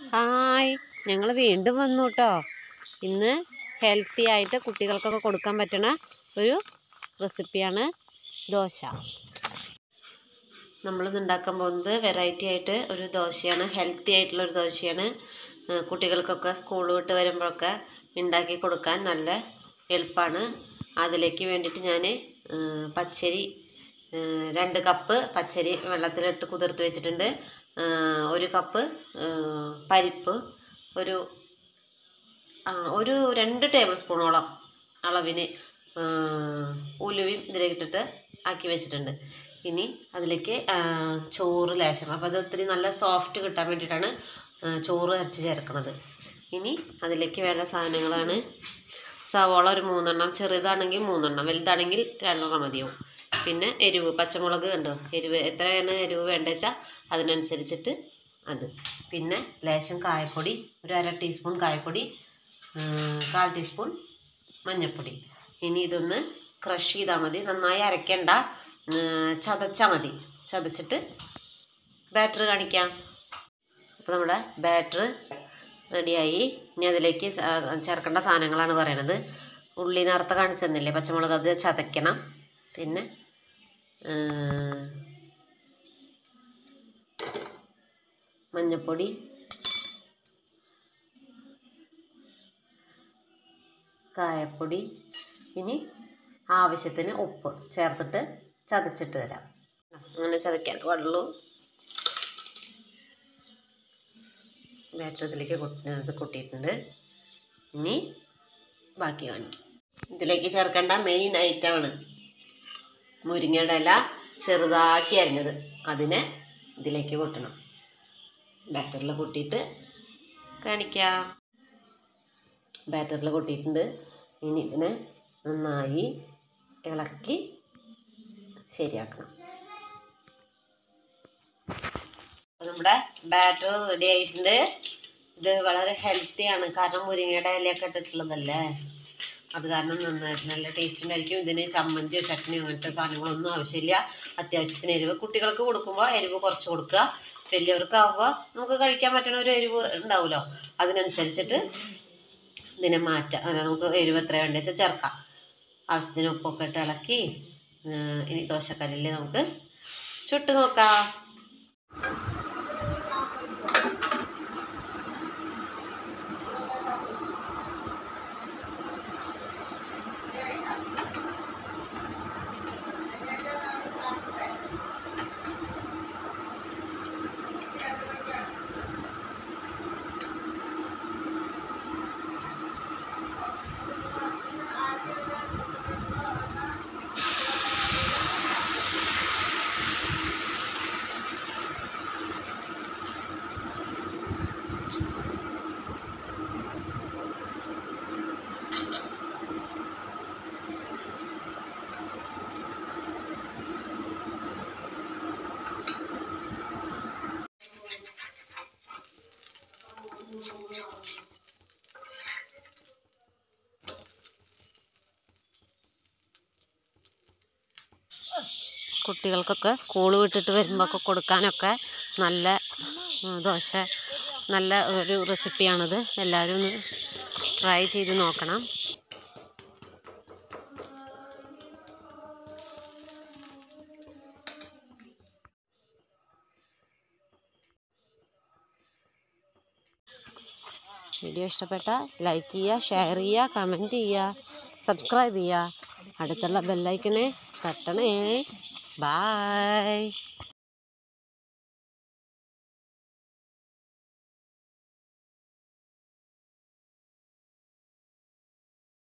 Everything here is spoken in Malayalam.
ഹായ് ഞങ്ങൾ വീണ്ടും വന്നു കേട്ടോ ഇന്ന് ഹെൽത്തി ആയിട്ട് കുട്ടികൾക്കൊക്കെ കൊടുക്കാൻ പറ്റണ ഒരു റെസിപ്പിയാണ് ദോശ നമ്മളിന്ന് ഉണ്ടാക്കാൻ പോകുന്നത് വെറൈറ്റി ആയിട്ട് ഒരു ദോശയാണ് ഹെൽത്തി ആയിട്ടുള്ള ഒരു ദോശയാണ് ഏഹ് കുട്ടികൾക്കൊക്കെ സ്കൂൾ വിട്ട് വരുമ്പോഴൊക്കെ ഉണ്ടാക്കി കൊടുക്കാൻ നല്ല എളുപ്പമാണ് അതിലേക്ക് വേണ്ടിയിട്ട് ഞാൻ പച്ചരി ഏഹ് രണ്ട് കപ്പ് പച്ചരി വെള്ളത്തിലിട്ട് കുതിർത്ത് വെച്ചിട്ടുണ്ട് ഏഹ് ഒരു കപ്പ് ഏഹ് പരിപ്പ് ഒരു ആ, ഒരു രണ്ട് ടേബിൾ സ്പൂണോളം അളവിന് ആ, ഉലുവയും ഇതിലേക്ക് ഇട്ടിട്ട് ആക്കി വെച്ചിട്ടുണ്ട് ഇനി അതിലേക്ക് ആ, ചോറ് ലേശം അപ്പോൾ അത് ഇത്തിരി നല്ല സോഫ്റ്റ് കിട്ടാൻ വേണ്ടിയിട്ടാണ് ആ, ചോറ് അരച്ച് ചേർക്കുന്നത് ഇനി അതിലേക്ക് വേണ്ട സാധനങ്ങളാണ് സവോള ഒരു മൂന്നെണ്ണം ചെറുതാണെങ്കിൽ മൂന്നെണ്ണം വലുതാണെങ്കിൽ രണ്ടെണ്ണം മതിയാവും പിന്നെ എരിവ് പച്ചമുളക് കണ്ടോ എരിവ് എത്രയാണ് എരിവ് വേണ്ടത് വെച്ചാൽ അതിനനുസരിച്ചിട്ട് അത് പിന്നെ ലേശം കായപ്പൊടി ഒരു അര ടീസ്പൂൺ കായപ്പൊടി ആ, കാൽ ടീസ്പൂൺ മഞ്ഞൾപ്പൊടി ഇനി ഇതൊന്ന് ക്രഷ് ചെയ്താൽ മതി നന്നായി അരയ്ക്കണ്ട ചതച്ചാൽ മതി ചതച്ചിട്ട് ബാറ്റർ കാണിക്കാം അപ്പോൾ നമ്മുടെ ബാറ്റർ റെഡിയായി ഇനി അതിലേക്ക് സ- ചേർക്കേണ്ട സാധനങ്ങളാണ് പറയണത് ഉള്ളി നേരത്തെ കാണിച്ചു തന്നില്ലേ പച്ചമുളക് അത് ചതയ്ക്കണം പിന്നെ ആ, മഞ്ഞൾപ്പൊടി കായപ്പൊടി ഇനി ആവശ്യത്തിന് ഉപ്പ് ചേർത്തിട്ട് ചതച്ചിട്ട് തരാം അങ്ങനെ ചതയ്ക്കാൻ പാടുള്ളൂ ബാറ്ററിലേക്ക് ഇത് കൊട്ടിയിട്ടുണ്ട് ഇനി ബാക്കി കാണിക്കും ഇതിലേക്ക് ചേർക്കേണ്ട മെയിൻ ഐറ്റമാണ് മുരിങ്ങയുടെ ഇല ചെറുതാക്കി അരിഞ്ഞത് അതിനെ ഇതിലേക്ക് കൊട്ടണം ബാറ്ററിൽ കൊട്ടിയിട്ട് കാണിക്കാം ബാറ്ററിൽ കൊട്ടിയിട്ടുണ്ട് ഇനി ഇതിനെ നന്നായി ഇളക്കി ശരിയാക്കണം അപ്പോൾ നമ്മുടെ ബാറ്റർ റെഡി ആയിട്ടുണ്ട് ഇത് വളരെ ഹെൽത്തിയാണ് കാരണം മുരിങ്ങയുടെ ഇലയൊക്കെ ഇട്ടിട്ടുള്ളതല്ലേ അത് കാരണം നന്നായി നല്ല ടേസ്റ്റ് ഉണ്ടായിരിക്കും ഇതിന് ചമ്മന്തിയോ ചട്നിയോ അങ്ങനത്തെ സാധനങ്ങളൊന്നും ആവശ്യമില്ല അത്യാവശ്യത്തിന് എരിവ് കുട്ടികൾക്ക് കൊടുക്കുമ്പോൾ എരിവ് കുറച്ച് കൊടുക്കുക വലിയവർക്കാവുമ്പോൾ നമുക്ക് കഴിക്കാൻ പറ്റുന്ന ഒരു എരിവ് ഉണ്ടാവുമല്ലോ അതിനനുസരിച്ചിട്ട് ഇതിനെ മാറ്റാം അങ്ങനെ നമുക്ക് എരിവ് എത്ര വേണ്ടത് വെച്ചാൽ ചേർക്കാം ആവശ്യത്തിന് ഉപ്പൊക്കെ ഇട്ട് ഇളക്കി ആ, ഇനി ദോശക്കല്ലിൽ നമുക്ക് ചുട്ട് നോക്കാം കുട്ടികൾക്കൊക്കെ സ്കൂൾ വിട്ടിട്ട് വരുമ്പോൾ ഒക്കെ കൊടുക്കാനൊക്കെ നല്ല ഉം, ദോശ നല്ല ഒരു റെസിപ്പിയാണിത് എല്ലാവരും ഒന്ന് ട്രൈ ചെയ്ത് നോക്കണം വീഡിയോ ഇഷ്ടപ്പെട്ടാൽ ലൈക്ക് ചെയ്യുക ഷെയർ ചെയ്യുക കമൻറ്റ് ചെയ്യുക സബ്സ്ക്രൈബ് ചെയ്യുക അടുത്തുള്ള ബെല്ലൈക്കണെ തട്ടണേ ബായ്